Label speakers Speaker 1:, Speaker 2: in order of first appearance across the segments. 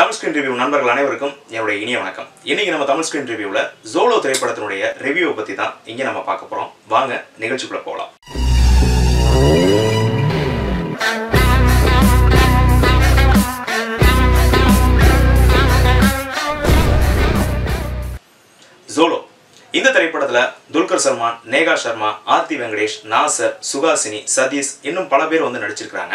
Speaker 1: Tamil screen review நண்பர்கள் அனைவருக்கும் என்னுடைய இனிய வணக்கம் இன்னைக்கு நம்ம தமிழ் ஸ்கிரீன் ரிவ்யூவில் ஜோலோ திரைப்படத்தினுடைய ரிவ்யூவை பற்றி தான் இங்கே நம்ம பார்க்க போகிறோம் வாங்க நிகழ்ச்சிக்குள்ளே போகலாம் ஜோலோ இந்த திரைப்படத்தில் துல்கர் சல்மான் நேகா சர்மா ஆர்த்தி வெங்கடேஷ் நாசர் சுகாசினி சதீஷ் இன்னும் பல பேர் வந்து நடிச்சிருக்கிறாங்க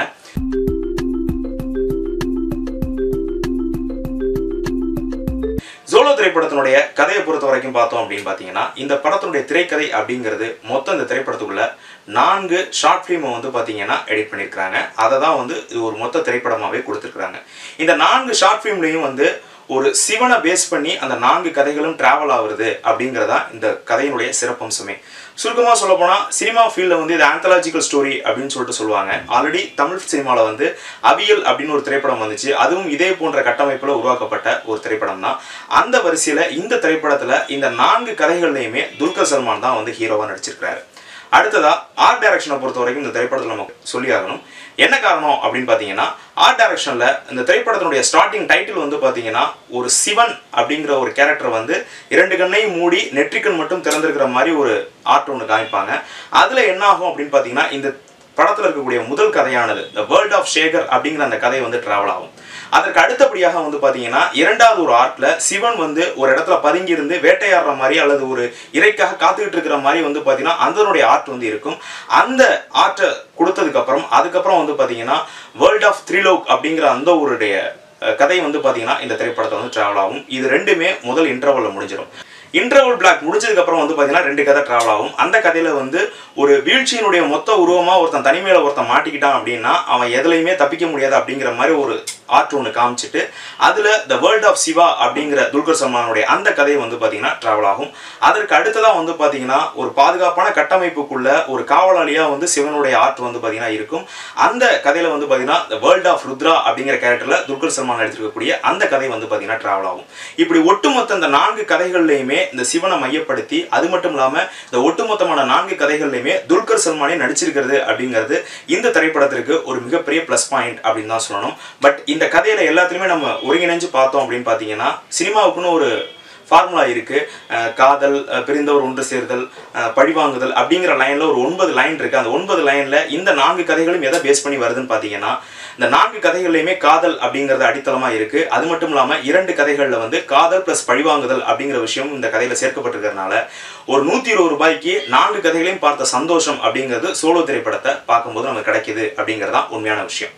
Speaker 1: ஜோலோ திரைப்படத்தினுடைய கதையை பொறுத்த வரைக்கும் பார்த்தோம் அப்படின்னு பார்த்தீங்கன்னா இந்த படத்தினுடைய திரைக்கதை அப்படிங்கிறது மொத்தம் இந்த திரைப்படத்துக்குள்ள நான்கு ஷார்ட் ஃபிலிமை வந்து பார்த்தீங்கன்னா எடிட் பண்ணியிருக்கிறாங்க அதை தான் வந்து இது ஒரு மொத்த திரைப்படமாகவே கொடுத்துருக்குறாங்க இந்த நான்கு ஷார்ட் ஃபிலிம்லையும் வந்து ஒரு சிவனை பேஸ் பண்ணி அந்த நான்கு கதைகளும் டிராவல் ஆகுறது அப்படிங்கிறதா இந்த கதையினுடைய சிறப்பம்சமே சுருக்கமாக சொல்ல போனால் சினிமா ஃபீல்டில் வந்து இது ஆந்தாலஜிக்கல் ஸ்டோரி அப்படின்னு சொல்லிட்டு சொல்லுவாங்க ஆல்ரெடி தமிழ் சினிமாவில் வந்து அவியல் அப்படின்னு ஒரு திரைப்படம் வந்துச்சு அதுவும் இதே போன்ற கட்டமைப்பில் உருவாக்கப்பட்ட ஒரு திரைப்படம் தான் அந்த வரிசையில் இந்த திரைப்படத்தில் இந்த நான்கு கதைகள்லையுமே துல்கர் சல்மான் தான் வந்து ஹீரோவாக நடிச்சிருக்கிறாரு அடுத்ததா ஆர்ட் டைரக்ஷனை பொறுத்த வரைக்கும் இந்த திரைப்படத்தில் நம்ம சொல்லி ஆகணும் என்ன காரணம் அப்படின்னு பார்த்தீங்கன்னா ஆர்ட் டைரக்ஷனில் இந்த திரைப்படத்தினுடைய ஸ்டார்டிங் டைட்டில் வந்து பார்த்தீங்கன்னா ஒரு சிவன் அப்படிங்கிற ஒரு கேரக்டர் வந்து இரண்டு கண்ணையும் மூடி நெற்றிக்கண் மட்டும் திறந்திருக்கிற மாதிரி ஒரு ஆர்ட் ஒன்று காமிப்பாங்க அதில் என்ன ஆகும் அப்படின்னு பார்த்தீங்கன்னா இந்த படத்தில் இருக்கக்கூடிய முதல் கதையானது த வேர்ல்ட் ஆஃப் ஷேகர் அப்படிங்கிற அந்த கதை வந்து டிராவல் ஆகும் அதற்கு அடுத்தபடியாக வந்து பார்த்தீங்கன்னா இரண்டாவது ஒரு ஆர்ட்ல சிவன் வந்து ஒரு இடத்துல பதுங்கி இருந்து வேட்டையாடுற மாதிரி அல்லது ஒரு இறைக்காக காத்துக்கிட்டு இருக்கிற மாதிரி வந்து பார்த்தீங்கன்னா அதனுடைய ஆர்ட் வந்து இருக்கும் அந்த ஆர்ட்டை கொடுத்ததுக்கு அப்புறம் அதுக்கப்புறம் வந்து பார்த்தீங்கன்னா வேர்ல்ட் ஆஃப் த்ரீலோக் அப்படிங்கிற அந்த ஒருடைய அஹ், கதை வந்து பார்த்தீங்கன்னா இந்த திரைப்படத்தை வந்து டிராவல் ஆகும் இது ரெண்டுமே முதல் இன்டர்வலில் முடிஞ்சிடும் இன்டர்வல் பிளாக் முடிஞ்சதுக்கு அப்புறம் வந்து பார்த்தீங்கன்னா ரெண்டு கதை டிராவல் ஆகும் அந்த கதையில வந்து ஒரு வீழ்ச்சியினுடைய மொத்த உருவமாக ஒருத்தன் தனிமையில ஒருத்தன் மாட்டிக்கிட்டான் அப்படின்னா அவன் எதுலையுமே தப்பிக்க முடியாது அப்படிங்கிற மாதிரி ஒரு ஆர்ட் ஒன்று காமிச்சிட்டு அதில் த வேர்ல்ட் ஆஃப் சிவா அப்படிங்கிற துல்கர் சல்மானுடைய அந்த கதையை வந்து பார்த்தீங்கன்னா டிராவல் ஆகும் அதற்கு அடுத்ததாக வந்து பார்த்தீங்கன்னா ஒரு பாதுகாப்பான கட்டமைப்புக்குள்ள ஒரு காவலாளியாக வந்து சிவனுடைய ஆர்ட் வந்து பார்த்தீங்கன்னா இருக்கும் அந்த கதையில வந்து பார்த்தீங்கன்னா த வேர்ல்ட் ஆஃப் ருத்ரா அப்படிங்கிற கேரக்டரில் துல்கர் சல்மான் நடிச்சிருக்கக்கூடிய அந்த கதை வந்து பார்த்தீங்கன்னா டிராவல் ஆகும் இப்படி ஒட்டுமொத்த இந்த நான்கு கதைகள்லையுமே இந்த சிவனை மையப்படுத்தி அது மட்டும் இல்லாமல் இந்த ஒட்டுமொத்தமான நான்கு கதைகள்லையுமே துல்கர் சல்மானே நடிச்சிருக்கிறது அப்படிங்கிறது இந்த திரைப்படத்திற்கு ஒரு மிகப்பெரிய ப்ளஸ் பாயிண்ட் அப்படின்னு தான் சொல்லணும் பட் இந்த கதையில எல்லாத்துலேயுமே நம்ம ஒருங்கிணைஞ்சு பார்த்தோம் அப்படின்னு பார்த்தீங்கன்னா சினிமாவுக்குன்னு ஒரு ஃபார்முலா இருக்கு அஹ் காதல் அஹ் பிரிந்தவர் ஒன்று சேர்தல் அஹ் பழிவாங்குதல் அப்படிங்கிற லைன்ல ஒரு ஒன்பது லைன் இருக்கு அந்த ஒன்பது லைன்ல இந்த நான்கு கதைகளும் எதை பேஸ் பண்ணி வருதுன்னு பார்த்தீங்கன்னா இந்த நான்கு கதைகள்லையுமே காதல் அப்படிங்கிறது அடித்தளமா இருக்கு அது மட்டும் இல்லாம இரண்டு கதைகள்ல வந்து காதல் பிளஸ் பழிவாங்குதல் அப்படிங்கிற விஷயம் இந்த கதையில சேர்க்கப்பட்டிருக்கிறதுனால ஒரு நூத்தி இருபது ரூபாய்க்கு நான்கு கதைகளையும் பார்த்த சந்தோஷம் அப்படிங்கிறது சோலோ திரைப்படத்தை பார்க்கும்போது நமக்கு கிடைக்குது அப்படிங்கிறதான் உண்மையான விஷயம்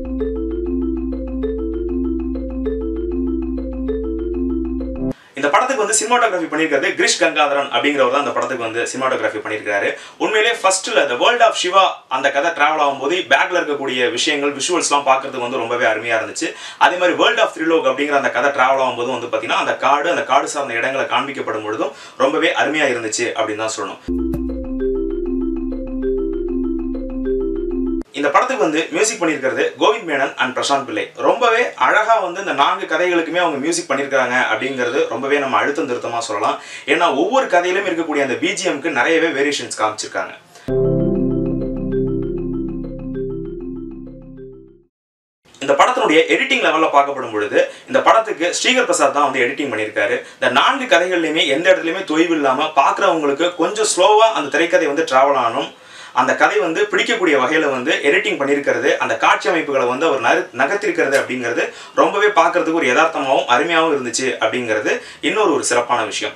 Speaker 1: இந்த படத்துக்கு வந்து சினிமாட்டோகிராஃபி பண்ணியிருக்கிறது கிரிஷ் கங்காதரன் அப்படிங்கிறவர் தான் இந்த படத்துக்கு வந்து சினிமாட்டோகிராஃபி பண்ணியிருக்காரு உண்மையிலே ஃபர்ஸ்ட்ல த வேர்ல்ட் ஆஃப் சிவா அந்த கதை டிராவல் ஆகும்போது பேக்ல இருக்கக்கூடிய விஷயங்கள் விஷுவல்ஸ்லாம் பார்க்கறதுக்கு வந்து ரொம்பவே அருமையா இருந்துச்சு அதே மாதிரி வேர்ல்ட் ஆஃப் த்ரிலோக் அப்படிங்கிற அந்த கதை டிராவல் ஆகும்போது வந்து பார்த்தீங்கன்னா அந்த காடு அந்த காடு சார்ந்த இடங்களை காண்பிக்கப்படும் பொழுதும் ரொம்பவே அருமையா இருந்துச்சு அப்படின்னு தான் சொல்லணும் இந்த படத்துக்கு வந்து மியூசிக் பண்ணியிருக்கிறது கோவிந்த் மேனன் அண்ட் பிரசாந்த் பிள்ளை ரொம்பவே அழகா வந்து இந்த நான்கு கதைகளுக்குமே அவங்க மியூசிக் பண்ணியிருக்காங்க அப்படிங்கிறது ரொம்பவே நம்ம அழுத்தம் திருத்தமா சொல்லலாம் ஏன்னா ஒவ்வொரு கதையிலும் இருக்கக்கூடிய அந்த பிஜிஎம்க்கு நிறையவே வேரியேஷன்ஸ் காமிச்சிருக்காங்க இந்த படத்தினுடைய எடிட்டிங் லெவல்ல பார்க்கப்படும் பொழுது இந்த படத்துக்கு ஸ்ரீகர் பிரசாத் தான் வந்து எடிட்டிங் பண்ணியிருக்காரு இந்த நான்கு கதைகள்லையுமே எந்த இடத்துலையுமே தொய்வு இல்லாம பார்க்குறவங்களுக்கு கொஞ்சம் ஸ்லோவா அந்த திரைக்கதை வந்து டிராவல் ஆனும் அந்த கதை வந்து பிடிக்கக்கூடிய வகையில வந்து எடிட்டிங் பண்ணியிருக்கிறது அந்த காட்சி அமைப்புகளை வந்து அவர் நறு நகர்த்திருக்கிறது அப்படிங்கிறது ரொம்பவே பார்க்கறதுக்கு ஒரு யதார்த்தமாகவும் அருமையாகவும் இருந்துச்சு அப்படிங்கிறது இன்னொரு ஒரு சிறப்பான விஷயம்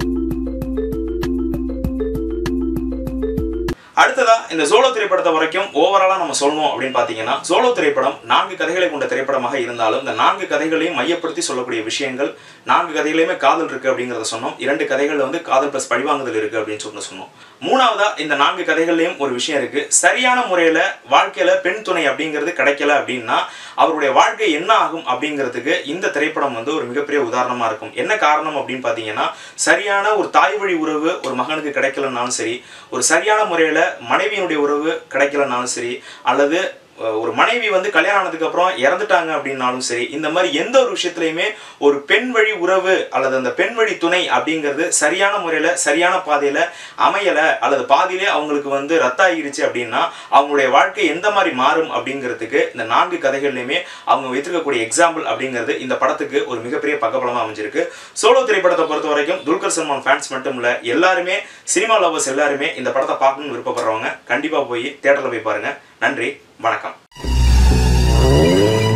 Speaker 1: அடுத்ததா இந்த சோலோ திரைப்படத்தை வரைக்கும் ஓவராலா நம்ம சொல்லணும் அப்படின்னு பாத்தீங்கன்னா சோலோ திரைப்படம் நான்கு கதைகளை கொண்ட திரைப்படமாக இருந்தாலும் இந்த நான்கு கதைகளையும் மையப்படுத்தி சொல்லக்கூடிய விஷயங்கள் நான்கு கதைகளையுமே காதல் இருக்கு அப்படிங்கறத சொன்னோம் இரண்டு கதைகள்ல வந்து காதல் பிளஸ் பழிவாங்குதல் இருக்கு அப்படின்னு சொல்லி சொன்னோம் மூணாவதா இந்த நான்கு கதைகள்லயும் ஒரு விஷயம் இருக்கு சரியான முறையில வாழ்க்கையில பெண் துணை அப்படிங்கிறது கிடைக்கல அப்படின்னா அவருடைய வாழ்க்கை என்ன ஆகும் அப்படிங்கிறதுக்கு இந்த திரைப்படம் வந்து ஒரு மிகப்பெரிய உதாரணமா இருக்கும் என்ன காரணம் அப்படின்னு பாத்தீங்கன்னா சரியான ஒரு தாய் வழி உறவு ஒரு மகனுக்கு கிடைக்கலனாலும் சரி ஒரு சரியான முறையில மனைவியினுடைய உறவு கிடைக்கலனாலும் சரி அல்லது அஹ், ஒரு மனைவி வந்து கல்யாணம் ஆனதுக்கு அப்புறம் இறந்துட்டாங்க அப்படின்னாலும் சரி இந்த மாதிரி எந்த ஒரு விஷயத்துலையுமே ஒரு பெண் வழி உறவு அல்லது அந்த பெண் வழி துணை அப்படிங்கிறது சரியான முறையில் சரியான பாதையில் அமையலை அல்லது பாதியிலே அவங்களுக்கு வந்து ரத்தாகிருச்சு அப்படின்னா அவங்களுடைய வாழ்க்கை எந்த மாதிரி மாறும் அப்படிங்கிறதுக்கு இந்த நான்கு கதைகள்லையுமே அவங்க வைத்திருக்கக்கூடிய எக்ஸாம்பிள் அப்படிங்கிறது இந்த படத்துக்கு ஒரு மிகப்பெரிய பக்கபலமாக அமைஞ்சிருக்கு சோலோ திரைப்படத்தை பொறுத்த வரைக்கும் துல்கர் சல்மான் ஃபேன்ஸ் மட்டும் இல்லை எல்லாருமே சினிமா லவர்ஸ் எல்லாருமே இந்த படத்தை பார்க்கணும்னு விருப்பப்படுறவங்க கண்டிப்பாக போய் தேட்டரில் போய் பாருங்க நன்றி வணக்கம்